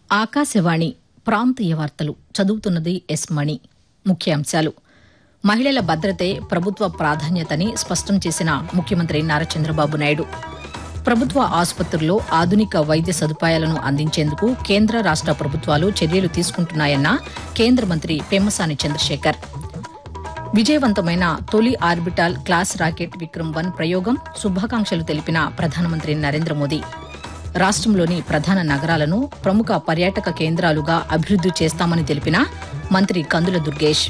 ఆకాశవాణి ప్రాంతీయ వార్తలు చదువుతున్నది ఎస్ మణి ముఖ్యాంశాలు మహిళల భద్రతే ప్రభుత్వ ప్రాధాన్యతని స్పష్టం చేసిన ముఖ్యమంత్రి నారా చంద్రబాబు నాయుడు ప్రభుత్వ ఆసుపత్రుల్లో ఆధునిక వైద్య సదుపాయాలను అందించేందుకు కేంద్ర రాష్ట ప్రభుత్వాలు చర్యలు తీసుకుంటున్నాయన్న కేంద్ర మంత్రి పెమ్మసాని చంద్రశేఖర్ విజయవంతమైన తొలి orbital class rocket Vikram one ప్రయోగం శుభాకాంక్షలు తెలిపిన ప్రధానమంత్రి నరేంద్ర మోదీ రాష్ట్రంలోని ప్రధాన నగరాలను ప్రముఖ పర్యాటక కేంద్రాలుగా అభివృద్ది చేస్తామని తెలిపిన మంత్రి కందుల దుర్గేష్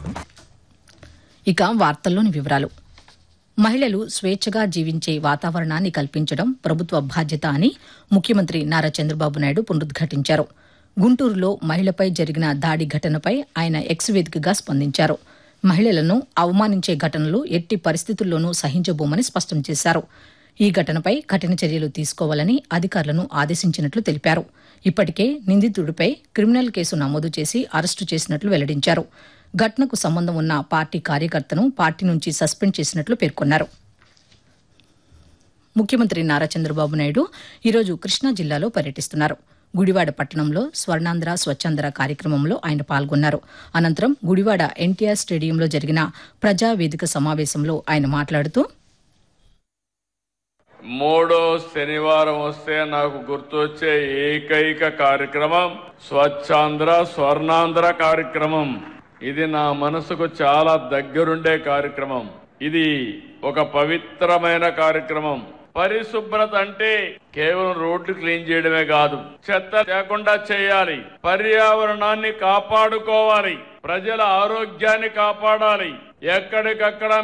ఇక వార్తల్లోని వివరాలు మహిళలు స్వేచ్ఛగా జీవించే వాతావరణాన్ని కల్పించడం ప్రభుత్వ బాధ్యత అని ముఖ్యమంత్రి నారా చంద్రబాబు నాయుడు పునరుద్ఘాటించారు గుంటూరులో మహిళపై జరిగిన దాడి ఘటనపై ఆయన ఎక్స్ వేదికగా స్పందించారు మహిళలను అవమానించే ఘటనలు ఎట్టి పరిస్థితుల్లోనూ సహించబోమని స్పష్టం చేశారు ఈ ఘటనపై కఠిన చర్యలు తీసుకోవాలని అధికారులను ఆదేశించినట్లు తెలిపారు ఇప్పటికే నిందితుడిపై క్రిమినల్ కేసు నమోదు చేసి అరెస్టు చేసినట్లు వెల్లడించారు ఘటనకు సంబంధం ఉన్న పార్టీ కార్యకర్తను పార్టీ నుంచి సస్పెండ్ చేసినట్లు పేర్కొన్నారు ముఖ్యమంత్రి నారా చంద్రబాబు నాయుడు ఈరోజు కృష్ణా జిల్లాలో పర్యటిస్తున్నారు గుడివాడ పట్టణంలో స్వర్ణాంధ్ర స్వచ్ఛాంధ్ర కార్యక్రమంలో ఆయన పాల్గొన్నారు అనంతరం గుడివాడ ఎన్టీఆర్ స్టేడియంలో జరిగిన ప్రజావేదిక సమావేశంలో ఆయన మాట్లాడుతూ మూడో శనివారం వస్తే నాకు గుర్తొచ్చే ఏకైక కార్యక్రమం స్వచ్ఛాంధ్ర స్వర్ణాంధ్ర కార్యక్రమం ఇది నా మనసుకు చాలా దగ్గరుండే కార్యక్రమం ఇది ఒక పవిత్రమైన కార్యక్రమం పరిశుభ్రత అంటే కేవలం రోడ్లు క్లీన్ చేయడమే కాదు చెత్త లేకుండా చేయాలి పర్యావరణాన్ని కాపాడుకోవాలి ప్రజల ఆరోగ్యాన్ని కాపాడాలి ఎక్కడికక్కడ